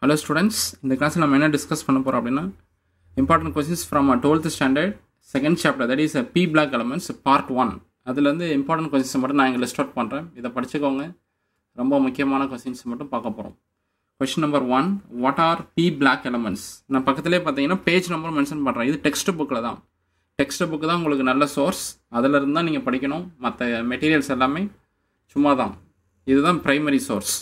hello students இந்த கிளாஸில் நம்ம என்ன டிஸ்கஸ் பண்ண போகிறோம் அப்படின்னா important questions from twelfth standard second chapter that is P block elements part one அதுலேருந்து இம்பார்ட்டன்ட் கொஸ்டின்ஸ் மட்டும் நான் இங்கே லிஸ்ட் அவுட் பண்ணுறேன் இதை படிச்சுக்கோங்க ரொம்ப முக்கியமான கொஸ்டின்ஸ் மட்டும் பார்க்க போகிறோம் question number one what are P block elements நான் பக்கத்துலேயே பார்த்தீங்கன்னா பேஜ் நம்பர் மென்ஷன் பண்ணுறேன் இது டெக்ஸ்ட் புக்கில் தான் டெக்ஸ்ட் புக்கு தான் உங்களுக்கு நல்ல சோர்ஸ் அதில் இருந்து தான் நீங்கள் படிக்கணும் மற்ற மெட்டீரியல்ஸ் எல்லாமே சும்மா தான் இதுதான் ப்ரைமரி சோர்ஸ்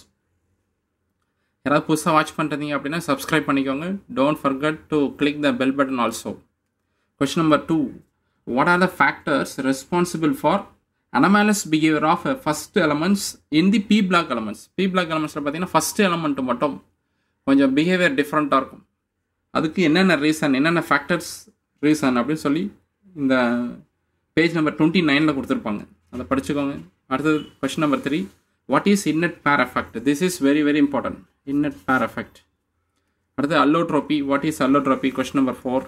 யாராவது புதுசாக வாட்ச் பண்ணுறீங்க அப்படின்னா சப்ஸ்கிரைப் பண்ணிக்கோங்க don't forget to click the bell button also question number two what are the factors responsible for anomalous behaviour of first elements in the P block elements P block எலமெண்ட்ஸில் பார்த்தீங்கன்னா first element மட்டும் கொஞ்சம் behaviour டிஃப்ரெண்ட்டாக இருக்கும் அதுக்கு என்னென்ன reason என்னென்ன factors reason அப்படின்னு சொல்லி இந்த பேஜ் நம்பர் டுவெண்ட்டி நைனில் கொடுத்துருப்பாங்க அதை படிச்சுக்கோங்க அடுத்தது question number three what is inert pair effect this is very very important inert pair effect அடுத்து allotropy what is allotropy question number four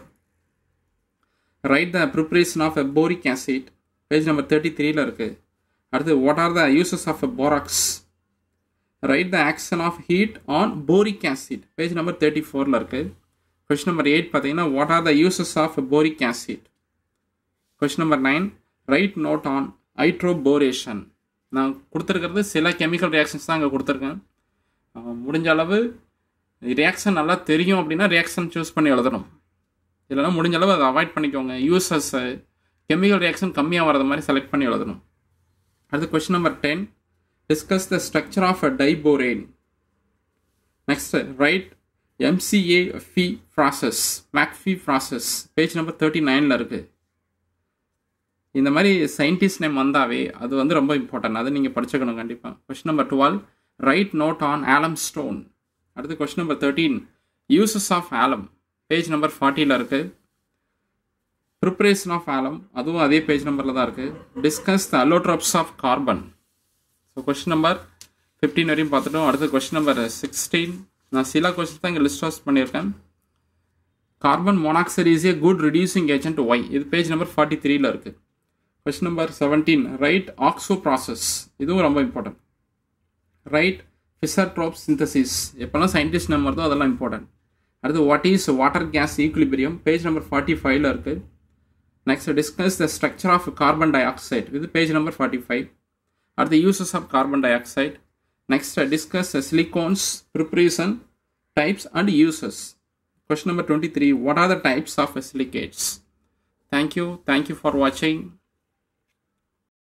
right the preparation of a boric acid page number thirty த்ரீல இருக்குது அடுத்து what are the uses of a borax right the action of heat on boric acid page number thirty ஃபோரில் இருக்குது question number eight பார்த்தீங்கன்னா what are the uses of boric acid question number nine right note on hydroboration நான் கொடுத்துருக்கிறது சில chemical reactions தான் இங்கே கொடுத்துருக்கேன் முடிஞ்ச அளவு ரியாக்ஷன் நல்லா தெரியும் அப்படின்னா ரியாக்ஷன் சூஸ் பண்ணி எழுதணும் இல்லைனா முடிஞ்ச அளவு அதை அவாய்ட் பண்ணிக்கோங்க யூசஸ் கெமிக்கல் ரியாக்ஷன் கம்மியாக வரது மாதிரி செலக்ட் பண்ணி எழுதணும் அடுத்து question number ten discuss the structure of a diborane next right McAfee process McAfee process page number thirty நைனில் இருக்குது இந்த மாதிரி சயின்டிஸ்ட் நேம் வந்தாவே அது வந்து ரொம்ப இம்பார்ட்டன்ட் அதை நீங்கள் படிச்சுக்கணும் கண்டிப்பாக question number twelve right note on alum stone அடுத்து question number thirteen uses of alum page number ஃபார்ட்டியில் இருக்குது ப்ரிப்பரேஷன் ஆஃப் ஆலம் அதுவும் அதே பேஜ் நம்பரில் தான் இருக்குது discuss the allotropes of carbon so question number fifteen வரையும் பார்த்துட்டோம் அடுத்து கொஸ்டின் நம்பர் சிக்ஸ்டீன் நான் சில கொஸ்டின் தான் இங்கே லிஸ்ட் ஹவுஸ் பண்ணியிருக்கேன் carbon monoxide is a good reducing agent why இது பேஜ் நம்பர் ஃபார்ட்டி த்ரீல இருக்குது question number seventeen right oxo process இதுவும் ரொம்ப இம்பார்ட்டன்ட் ரைட் ஃபிசர்ட்ரோப் சிந்தசிஸ் எப்போல்லாம் சயின்டிஸ்ட் நேம் வருதோ அதெல்லாம் இம்பார்ட்டன்ட் அடுத்து what is water gas equilibrium page number forty ஃபைவ்ல இருக்கு next discuss the structure of carbon dioxide இது பேஜ் நம்பர் ஃபார்ட்டி ஃபைவ் அடுத்து uses of carbon dioxide next discuss silicones preparation types and uses question number twenty three what are the types of silicates thank you thank you for வாட்சிங்